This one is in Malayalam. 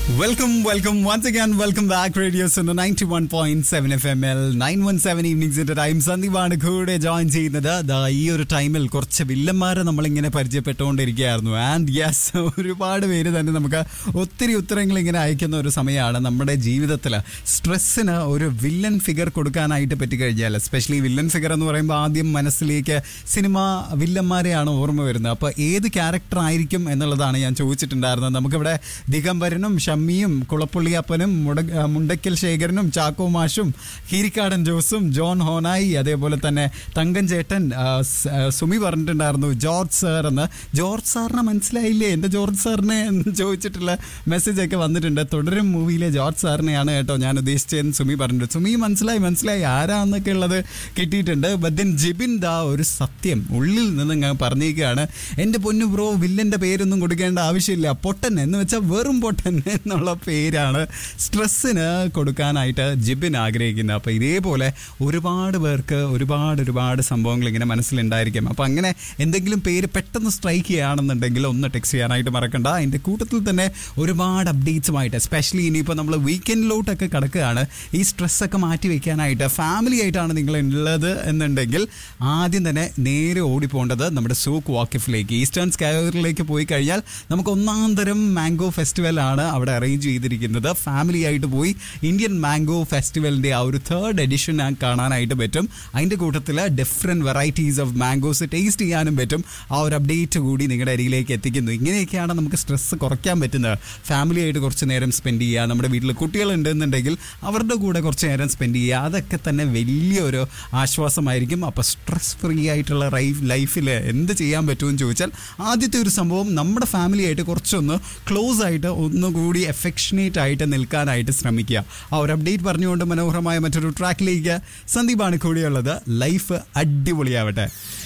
welcome welcome once again welcome back radio's ninety one point seven F M L nine one seven ഈവനിങ്സിന്റെ ടൈം സന്ദീപാണ് കൂടെ ജോയിൻ ചെയ്യുന്നത് ദാ ഈ ഒരു ടൈമിൽ കുറച്ച് വില്ലന്മാരെ നമ്മളിങ്ങനെ പരിചയപ്പെട്ടുകൊണ്ടിരിക്കുകയായിരുന്നു ആൻഡ് യെസ് ഒരുപാട് പേര് തന്നെ നമുക്ക് ഒത്തിരി ഉത്തരങ്ങൾ ഇങ്ങനെ അയക്കുന്ന ഒരു സമയമാണ് നമ്മുടെ ജീവിതത്തിൽ സ്ട്രെസ്സിന് ഒരു വില്ലൻ ഫിഗർ കൊടുക്കാനായിട്ട് പറ്റിക്കഴിഞ്ഞാൽ എസ്പെഷ്യലി വില്ലൻ ഫിഗർ എന്ന് പറയുമ്പോൾ ആദ്യം മനസ്സിലേക്ക് സിനിമ വില്ലന്മാരെയാണ് ഓർമ്മ വരുന്നത് അപ്പോൾ ഏത് ക്യാരക്ടർ ആയിരിക്കും എന്നുള്ളതാണ് ഞാൻ ചോദിച്ചിട്ടുണ്ടായിരുന്നത് നമുക്കിവിടെ ദിഗംബരനും ഷമ്മിയും കുളപ്പുള്ളിയപ്പനും മുട മുണ്ടക്കൽ ശേഖരനും ചാക്കോ മാഷും ഹീരിക്കാടൻ ജോസും ജോൺ ഹോനായി അതേപോലെ തന്നെ തങ്കൻ ചേട്ടൻ ആ, സ്- ആ, സുമി പറഞ്ഞിട്ടുണ്ടായിരുന്നു ജോർജ് സാർ എന്ന് ജോർജ് സാറിനെ മനസ്സിലായില്ലേ എൻ്റെ ജോർജ് സാറിനെ എന്ന് ചോദിച്ചിട്ടുള്ള മെസ്സേജ് ഒക്കെ വന്നിട്ടുണ്ട് തുടരും മൂവിയിലെ ജോർജ് സാറിനെയാണ് കേട്ടോ ഞാൻ ഉദ്ദേശിച്ചതെന്ന് സുമി പറഞ്ഞിട്ടുണ്ട് സുമി മനസ്സിലായി മനസ്സിലായി ആരാന്നൊക്കെ ഉള്ളത് കിട്ടിയിട്ടുണ്ട് ബദ്യൻ ജിബിൻ ദാ ഒരു സത്യം ഉള്ളിൽ നിന്ന് ഞാൻ പറഞ്ഞേക്കുകയാണ് എൻ്റെ പൊന്നു ബ്രോ വില്ലൻ്റെ പേരൊന്നും കൊടുക്കേണ്ട ആവശ്യമില്ല പൊട്ടൻ എന്ന് വെച്ചാൽ വെറും പൊട്ടൻ എന്നുള്ള പേരാണ് സ്ട്രെസ്സിന് കൊടുക്കാനായിട്ട് ജിബിൻ ആഗ്രഹിക്കുന്നത് അപ്പോൾ ഇതേപോലെ ഒരുപാട് പേർക്ക് ഒരുപാട് ഒരുപാട് സംഭവങ്ങൾ ഇങ്ങനെ മനസ്സിലുണ്ടായിരിക്കും അപ്പോൾ അങ്ങനെ എന്തെങ്കിലും പേര് പെട്ടെന്ന് സ്ട്രൈക്ക് ചെയ്യുകയാണെന്നുണ്ടെങ്കിൽ ഒന്ന് ടെക്സ്റ്റ് ചെയ്യാനായിട്ട് മറക്കണ്ട അതിൻ്റെ കൂട്ടത്തിൽ തന്നെ ഒരുപാട് അപ്ഡേറ്റ്സുമായിട്ട് എസ്പെഷ്യലി ഇനിയിപ്പോൾ നമ്മൾ വീക്കെൻഡിലോട്ടൊക്കെ കിടക്കുകയാണ് ഈ സ്ട്രെസ്സൊക്കെ മാറ്റി വെക്കാനായിട്ട് ഫാമിലി ആയിട്ടാണ് നിങ്ങൾ ഉള്ളത് എന്നുണ്ടെങ്കിൽ ആദ്യം തന്നെ നേരെ ഓടിപ്പോണ്ടത് നമ്മുടെ സൂക്ക് വാക്കിഫിലേക്ക് ഈസ്റ്റേൺ സ്കയറിലേക്ക് പോയി കഴിഞ്ഞാൽ നമുക്ക് ഒന്നാം തരം മാംഗോ ഫെസ്റ്റിവൽ ആണ് അവിടെ അറേഞ്ച് ചെയ്തിരിക്കുന്നത് ഫാമിലി ആയിട്ട് പോയി ഇന്ത്യൻ മാംഗോ ഫെസ്റ്റിവലിൻ്റെ ആ ഒരു തേർഡ് എഡിഷൻ ഞാൻ കാണാനായിട്ട് പറ്റും അതിൻ്റെ കൂട്ടത്തിൽ different varieties of mangoes taste ചെയ്യാനും പറ്റും ആ ഒരു അപ്ഡേറ്റ് കൂടി നിങ്ങളുടെ അരികിലേക്ക് എത്തിക്കുന്നു ഇങ്ങനെയൊക്കെയാണ് നമുക്ക് സ്ട്രെസ്സ് കുറയ്ക്കാൻ പറ്റുന്നത് ഫാമിലി ആയിട്ട് കുറച്ച് നേരം സ്പെൻഡ് ചെയ്യുക നമ്മുടെ വീട്ടിൽ കുട്ടികളുണ്ടെന്നുണ്ടെങ്കിൽ അവരുടെ കൂടെ കുറച്ച് നേരം സ്പെൻഡ് ചെയ്യുക അതൊക്കെ തന്നെ വലിയൊരു ആശ്വാസമായിരിക്കും അപ്പോൾ സ്ട്രെസ് ഫ്രീ ആയിട്ടുള്ള ലൈഫ് ലൈഫിൽ എന്ത് ചെയ്യാൻ പറ്റുമെന്ന് ചോദിച്ചാൽ ആദ്യത്തെ ഒരു സംഭവം നമ്മുടെ ഫാമിലി ആയിട്ട് കുറച്ചൊന്ന് ക്ലോസ് ആയിട്ട് ഒന്നുകൂടി എഫെക്ഷനേറ്റ് ആയിട്ട് നിൽക്കാനായിട്ട് ശ്രമിക്കുക ആ ഒരു അപ്ഡേറ്റ് പറഞ്ഞുകൊണ്ട് മനോഹരമായ മറ്റൊരു ട്രാക്കിലേക്ക് സന്ദീപാണ് കൂടിയുള്ളത് ലൈഫ് അടിപൊളിയാവട്ടെ